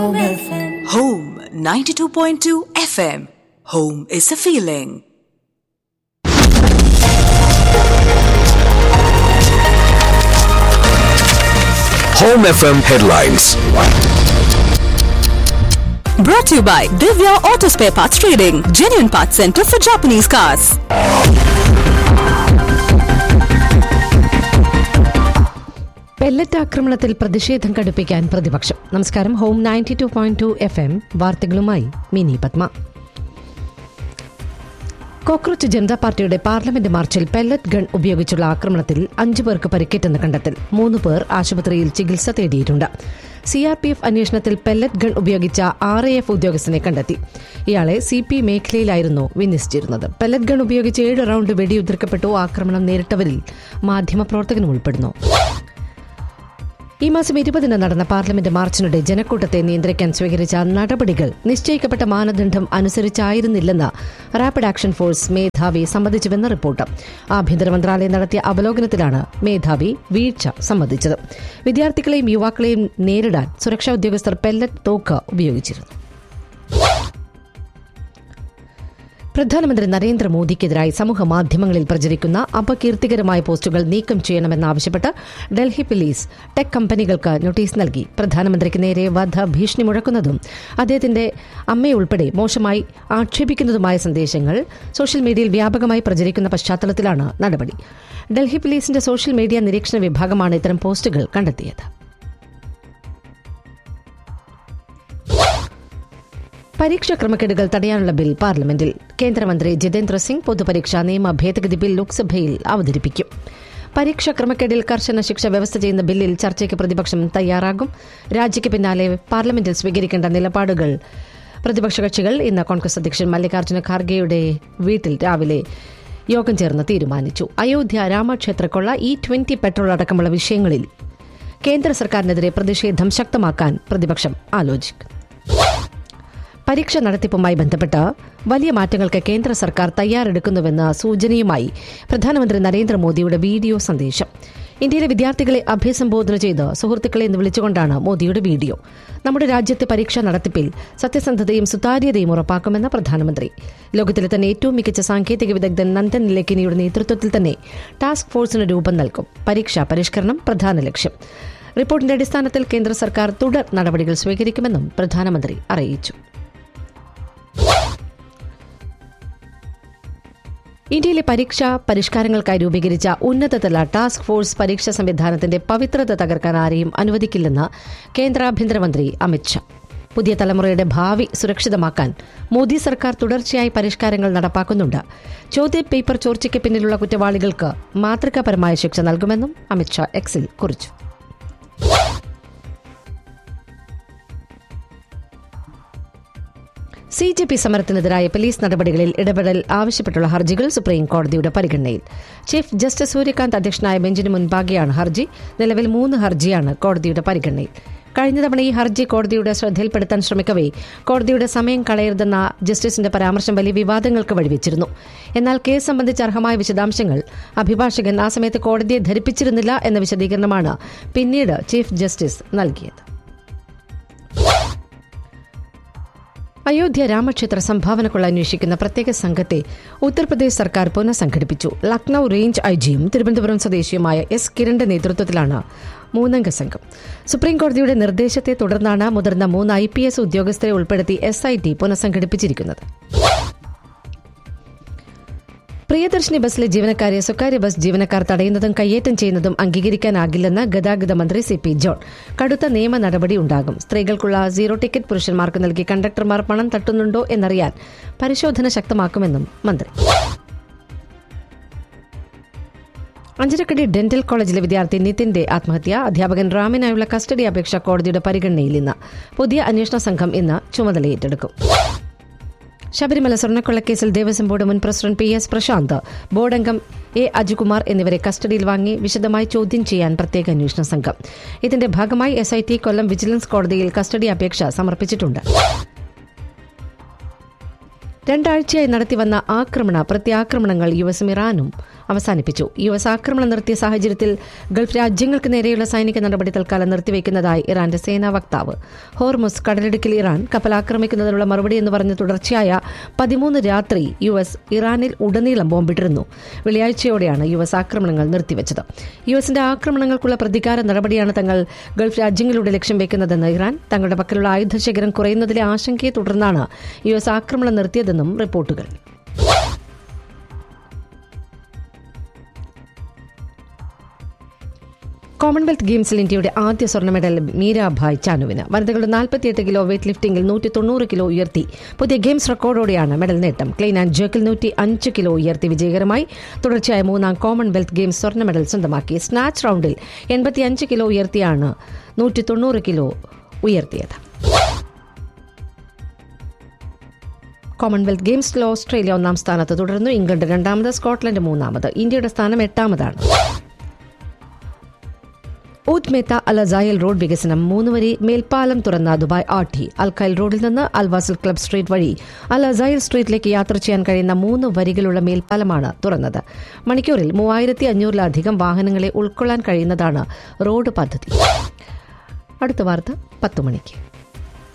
Home 92.2 FM. Home is a feeling. Home FM headlines. Brought to you by Divya Auto Spare Parts Trading, genuine parts center for Japanese cars. Pellet ആക്രമണത്തിൽ പ്രതിഷേധം കടുപ്പിക്കാൻ പ്രതിപക്ഷം നമസ്കാരം home ninety two point two F M വാർത്തകളുമായി Mini Padma cockroach Janata പാർട്ടിയുടെ parliament മാർച്ചിൽ pellet gun ഉപയോഗിച്ചുള്ള ആക്രമണത്തിൽ അഞ്ചു പേർക്ക് പരിക്കേറ്റെന്ന് കണ്ടെത്തൽ മൂന്ന് പേർ ആശുപത്രിയിൽ ചികിത്സ തേടിയിട്ടുണ്ട് സിആർപിഎഫ് അന്വേഷണത്തിൽ പെല്ലറ്റ് ഗൺ ഉപയോഗിച്ച ആർ എ എഫ് ഉദ്യോഗസ്ഥനെ കണ്ടെത്തി ഇയാളെ സി പി മേഖലയിലായിരുന്നു വിന്യസിച്ചിരുന്നത് പെല്ലറ്റ് ഗൺ ഉപയോഗിച്ച് ഏഴ് റൌണ്ട് വെടിയുതിർക്കപ്പെട്ടു ആക്രമണം നേരിട്ടവരിൽ മാധ്യമപ്രവർത്തകനും ഉൾപ്പെടുന്നു ഈ മാസം ഇരുപതിന് നടന്ന പാർലമെന്റ് മാർച്ചിനിടെ ജനക്കൂട്ടത്തെ നിയന്ത്രിക്കാൻ സ്വീകരിച്ച നടപടികൾ നിശ്ചയിക്കപ്പെട്ട മാനദണ്ഡം അനുസരിച്ചായിരുന്നില്ലെന്ന് റാപ്പിഡ് ആക്ഷൻ ഫോഴ്സ് മേധാവി സമ്മതിച്ചുവെന്ന റിപ്പോർട്ട് ആഭ്യന്തര മന്ത്രാലയം നടത്തിയ അവലോകനത്തിലാണ് മേധാവി വീഴ്ച സമ്മതിച്ചത് വിദ്യാർത്ഥികളെയും യുവാക്കളെയും നേരിടാൻ സുരക്ഷാ ഉദ്യോഗസ്ഥർ പെല്ലറ്റ് തോക്ക് ഉപയോഗിച്ചിരുന്നു പ്രധാനമന്ത്രി നരേന്ദ്രമോദിക്കെതിരായി സമൂഹ മാധ്യമങ്ങളിൽ പ്രചരിക്കുന്ന അപകീർത്തികരമായ പോസ്റ്റുകൾ നീക്കം ചെയ്യണമെന്നാവശ്യപ്പെട്ട് ഡൽഹി പോലീസ് ടെക് കമ്പനികൾക്ക് നോട്ടീസ് നൽകി പ്രധാനമന്ത്രിക്ക് നേരെ വധ ഭീഷണി മുഴക്കുന്നതും അദ്ദേഹത്തിന്റെ അമ്മയുൾപ്പെടെ മോശമായി ആക്ഷേപിക്കുന്നതുമായ സന്ദേശങ്ങൾ സോഷ്യൽ മീഡിയയിൽ വ്യാപകമായി പ്രചരിക്കുന്ന പശ്ചാത്തലത്തിലാണ് നടപടി ഡൽഹി പോലീസിന്റെ സോഷ്യൽ മീഡിയ നിരീക്ഷണ വിഭാഗമാണ് ഇത്തരം പോസ്റ്റുകൾ കണ്ടെത്തിയത് പരീക്ഷാ ക്രമക്കേടുകൾ തടയാനുള്ള ബിൽ പാർലമെന്റിൽ കേന്ദ്രമന്ത്രി ജിതേന്ദ്ര സിംഗ് പൊതുപരീക്ഷാ നിയമ ഭേദഗതി ബിൽ ലോക്സഭയിൽ അവതരിപ്പിക്കും പരീക്ഷാ ക്രമക്കേടിൽ കർശന ശിക്ഷ വ്യവസ്ഥ ചെയ്യുന്ന ബില്ലിൽ ചർച്ചയ്ക്ക് പ്രതിപക്ഷം തയ്യാറാകും രാജിക്ക് പിന്നാലെ പാർലമെന്റിൽ സ്വീകരിക്കേണ്ട നിലപാടുകൾ പ്രതിപക്ഷ കക്ഷികൾ ഇന്ന് കോൺഗ്രസ് അധ്യക്ഷൻ മല്ലികാർജ്ജുന ഖാർഗെയുടെ വീട്ടിൽ രാവിലെ യോഗം ചേർന്ന് തീരുമാനിച്ചു അയോധ്യ രാമക്ഷേത്രക്കൊള്ള ഇ ട്വന്റി പെട്രോൾ അടക്കമുള്ള വിഷയങ്ങളിൽ കേന്ദ്ര സർക്കാരിനെതിരെ പ്രതിഷേധം ശക്തമാക്കാൻ പ്രതിപക്ഷം ആലോചിക്കും പരീക്ഷ നടത്തിപ്പുമായി ബന്ധപ്പെട്ട് വലിയ മാറ്റങ്ങൾക്ക് കേന്ദ്ര സർക്കാർ തയ്യാറെടുക്കുന്നുവെന്ന സൂചനയുമായി പ്രധാനമന്ത്രി നരേന്ദ്രമോദിയുടെ വീഡിയോ സന്ദേശം ഇന്ത്യയിലെ വിദ്യാർത്ഥികളെ അഭിസംബോധന ചെയ്ത് സുഹൃത്തുക്കളെ എന്ന് വിളിച്ചുകൊണ്ടാണ് മോദിയുടെ വീഡിയോ നമ്മുടെ രാജ്യത്തെ പരീക്ഷാ നടത്തിപ്പിൽ സത്യസന്ധതയും സുതാര്യതയും ഉറപ്പാക്കുമെന്ന് പ്രധാനമന്ത്രി ലോകത്തിലെ തന്നെ ഏറ്റവും മികച്ച സാങ്കേതിക വിദഗ്ധൻ നന്ദൻ നിലക്കിനിയുടെ നേതൃത്വത്തിൽ തന്നെ ടാസ്ക് ഫോഴ്സിന് രൂപം നൽകും പരീക്ഷാ പരിഷ്കരണം പ്രധാന ലക്ഷ്യം റിപ്പോർട്ടിന്റെ അടിസ്ഥാനത്തിൽ കേന്ദ്ര സർക്കാർ തുടർ നടപടികൾ സ്വീകരിക്കുമെന്നും പ്രധാനമന്ത്രി അറിയിച്ചു ഇന്ത്യയിലെ പരീക്ഷാ പരിഷ്കാരങ്ങൾക്കായി രൂപീകരിച്ച ഉന്നതതല ടാസ്ക് ഫോഴ്സ് പരീക്ഷാ സംവിധാനത്തിന്റെ പവിത്രത തകർക്കാൻ ആരെയും അനുവദിക്കില്ലെന്ന് കേന്ദ്ര ആഭ്യന്തരമന്ത്രി അമിത്ഷാ പുതിയ തലമുറയുടെ ഭാവി സുരക്ഷിതമാക്കാൻ മോദി സർക്കാർ തുടർച്ചയായി പരിഷ്കാരങ്ങൾ നടപ്പാക്കുന്നുണ്ട് ചോദ്യ പേപ്പർ ചോർച്ചയ്ക്ക് പിന്നിലുള്ള കുറ്റവാളികൾക്ക് മാതൃകാപരമായ ശിക്ഷ നൽകുമെന്നും അമിത്ഷാ എക്സിൽ കുറിച്ചു സി ജെ പി സമരത്തിനെതിരായ പോലീസ് നടപടികളിൽ ഇടപെടൽ ആവശ്യപ്പെട്ടുള്ള ഹർജികൾ സുപ്രീം കോടതിയുടെ പരിഗണനയിൽ ചീഫ് ജസ്റ്റിസ് സൂര്യകാന്ത് അധ്യക്ഷനായ ബെഞ്ചിന് മുൻപാകെയാണ് ഹർജി നിലവിൽ മൂന്ന് ഹർജിയാണ് കോടതിയുടെ പരിഗണനയിൽ കഴിഞ്ഞ തവണ ഈ ഹർജി കോടതിയുടെ ശ്രദ്ധയിൽപ്പെടുത്താൻ ശ്രമിക്കവേ കോടതിയുടെ സമയം കളയരുതെന്ന ജസ്റ്റിസിന്റെ പരാമർശം വലിയ വിവാദങ്ങൾക്ക് വഴിവെച്ചിരുന്നു എന്നാൽ കേസ് സംബന്ധിച്ച അർഹമായ വിശദാംശങ്ങൾ അഭിഭാഷകൻ ആ സമയത്ത് കോടതിയെ ധരിപ്പിച്ചിരുന്നില്ല എന്ന വിശദീകരണമാണ് പിന്നീട് ചീഫ് ജസ്റ്റിസ് നൽകിയത് അയോധ്യ രാമക്ഷേത്ര സംഭാവനക്കുള്ള അന്വേഷിക്കുന്ന പ്രത്യേക സംഘത്തെ ഉത്തർപ്രദേശ് സർക്കാർ പുനഃസംഘടിപ്പിച്ചു ലക്നൌ റേഞ്ച് ഐജിയും തിരുവനന്തപുരം സ്വദേശിയുമായ എസ് കിരണിന്റെ നേതൃത്വത്തിലാണ് മൂന്നംഗ സംഘം സുപ്രീംകോടതിയുടെ നിർദ്ദേശത്തെ തുടർന്നാണ് മുതിർന്ന മൂന്ന് ഐ പി എസ് ഉദ്യോഗസ്ഥരെ ഉൾപ്പെടുത്തി എസ് ഐ ടി പുനഃസംഘടിപ്പിച്ചിരിക്കുന്നത് പ്രിയദർശിനി ബസ്സിലെ ജീവനക്കാരെ സ്വകാര്യ ബസ് ജീവനക്കാർ തടയുന്നതും കയ്യേറ്റം ചെയ്യുന്നതും അംഗീകരിക്കാനാകില്ലെന്ന് ഗതാഗത മന്ത്രി സി പി ജോൺ കടുത്ത നിയമ നടപടി ഉണ്ടാകും സ്ത്രീകൾക്കുള്ള സീറോ ടിക്കറ്റ് പുരുഷന്മാർക്ക് നൽകി കണ്ടക്ടർമാർ പണം തട്ടുന്നുണ്ടോ എന്നറിയാൻ പരിശോധന ശക്തമാക്കുമെന്നും മന്ത്രി അഞ്ചരക്കടി ഡെന്റൽ കോളേജിലെ വിദ്യാർത്ഥി നിതിന്റെ ആത്മഹത്യ അധ്യാപകൻ റാമിനായുള്ള കസ്റ്റഡി അപേക്ഷ കോടതിയുടെ പരിഗണനയിൽ ഇന്ന് പുതിയ അന്വേഷണ സംഘം ഇന്ന് ചുമതലയേറ്റെടുക്കും ശബരിമല സ്വർണ്ണക്കൊള്ളക്കേസിൽ ദേവസ്വം ബോർഡ് മുൻ പ്രസിഡന്റ് പി എസ് പ്രശാന്ത് ബോർഡംഗം എ അജുകുമാർ എന്നിവരെ കസ്റ്റഡിയിൽ വാങ്ങി വിശദമായി ചോദ്യം ചെയ്യാൻ പ്രത്യേക അന്വേഷണ സംഘം ഇതിന്റെ ഭാഗമായി S I T Kollam vigilance കോടതിയിൽ കസ്റ്റഡി അപേക്ഷ സമർപ്പിച്ചിട്ടുണ്ട് രണ്ടാഴ്ചയായി നടത്തിവന്ന ആക്രമണ പ്രത്യാക്രമണങ്ങൾ യു എസും ഇറാനും അവസാനിപ്പിച്ചു യു എസ് ആക്രമണം നിർത്തിയ സാഹചര്യത്തിൽ ഗൾഫ് രാജ്യങ്ങൾക്ക് നേരെയുള്ള സൈനിക നടപടി തൽക്കാലം നിർത്തിവെക്കുന്നതായി ഇറാന്റെ സേനാ വക്താവ് ഹോർമുസ് കടലിടുക്കിൽ ഇറാൻ കപ്പൽ ആക്രമിക്കുന്നതിനുള്ള മറുപടി എന്ന് പറഞ്ഞ് തുടർച്ചയായ പതിമൂന്ന് രാത്രി യു എസ് ഇറാനിൽ ഉടനീളം ബോംബിട്ടിരുന്നു വെള്ളിയാഴ്ചയോടെയാണ് യു എസ് ആക്രമണങ്ങൾ നിർത്തിവെച്ചത് യു എസിന്റെ ആക്രമണങ്ങൾക്കുള്ള പ്രതികാര നടപടിയാണ് തങ്ങൾ ഗൾഫ് രാജ്യങ്ങളുടെ ലക്ഷ്യം വെക്കുന്നതെന്ന് ഇറാൻ തങ്ങളുടെ പക്കലുള്ള ആയുധശേഖരം കുറയുന്നതിലെ ആശങ്കയെ തുടർന്നാണ് യു എസ് ആക്രമണം നിർത്തിയതെന്നും റിപ്പോർട്ടുകൾ കോമൺവെൽത്ത് ഗെയിംസിൽ ഇന്ത്യയുടെ ആദ്യ സ്വർണ്ണ മെഡൽ മീരാഭായ് ചാനുവിന് വനിതകളുടെ നാൽപ്പത്തിയെട്ട് കിലോ വെയ്റ്റ് ലിഫ്റ്റിംഗിൽ നൂറ്റി തൊണ്ണൂറ് കിലോ ഉയർത്തി പുതിയ ഗെയിംസ് റെക്കോർഡോടെയാണ് മെഡൽ നേട്ടം ക്ലീൻ ആൻഡ് ജേക്കിൽ നൂറ്റി അഞ്ച് കിലോ ഉയർത്തി വിജയകരമായി തുടർച്ചയായ മൂന്നാം കോമൺവെൽത്ത് ഗെയിംസ് സ്വർണ്ണ മെഡൽ സ്വന്തമാക്കി സ്നാച്ച് റൗണ്ടിൽ എൺപത്തിയഞ്ച് കിലോ ഉയർത്തിയാണ് നൂറ്റി തൊണ്ണൂറ് കിലോ ഉയർത്തിയത് കോമൺവെൽത്ത് ഗെയിംസിൽ ഓസ്ട്രേലിയ ഒന്നാം സ്ഥാനത്ത് തുടർന്നു ഇംഗ്ലണ്ട് രണ്ടാമത് സ്കോട്ട്ലൻഡ് മൂന്നാമത് ഇന്ത്യയുടെ സ്ഥാനം എട്ടാമതാണ് ഊത്ത് മേത്ത അലസായൽ റോഡ് വികസനം മൂന്ന് വരി മേൽപ്പാലം തുറന്ന ദുബായ് ആർട്ടി അൽഖൈൽ റോഡിൽ നിന്ന് അൽവാസൽ ക്ലബ് സ്ട്രീറ്റ് വഴി അൽ അസായൽ സ്ട്രീറ്റിലേക്ക് യാത്ര ചെയ്യാൻ കഴിയുന്ന മൂന്ന് വരികളുള്ള മേൽപ്പാലമാണ് തുറന്നത് മണിക്കൂറിൽ മൂവായിരത്തി അഞ്ഞൂറിലധികം വാഹനങ്ങളെ ഉൾക്കൊള്ളാൻ കഴിയുന്നതാണ് റോഡ് പദ്ധതി അടുത്ത വാർത്ത പത്ത് മണിക്ക്